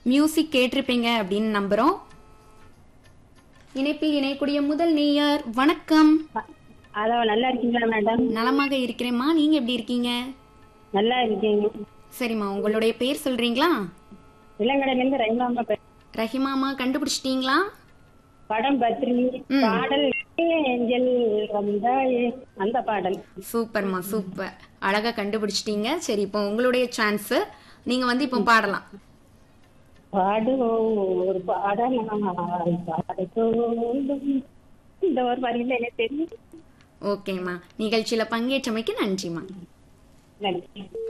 Music கேட்டிருப்பீங்க அப்படின்னு நம்புறோம் இணைப்பில் இணையக்கூடிய முதல் நேயர் வணக்கம் ஹலோ நல்லா இருக்கீங்களா மேடம் நலமாக இருக்கிறேம்மா நீங்க எப்படி இருக்கீங்க நல்லா இருக்கீங்க சரிம்மா உங்களுடைய பேர் சொல்றீங்களா இளங்கடையிலேருந்து ரயிலாம்பா பேசுறேன். ரஹிமாமா கண்டுபிடிச்சிட்டீங்களா படம் பத்ரி பாடல் ஏஞ்சல் வந்தாயே அந்த பாடல் சூப்பர்மா சூப்பர் அழகா கண்டுபிடிச்சிட்டீங்க சரி இப்போ உங்களுடைய சான்ஸ் நீங்க வந்து இப்போ பாடலாம் பாடுவோம் ஒரு பாடலாம் பாட தோன்றும். இந்த ஒரு வரியில எனக்கு தெரியும் ஓகேம்மா நிகழ்ச்சியில பங்கேற்றமைக்கு நன்றிம்மா நன்றி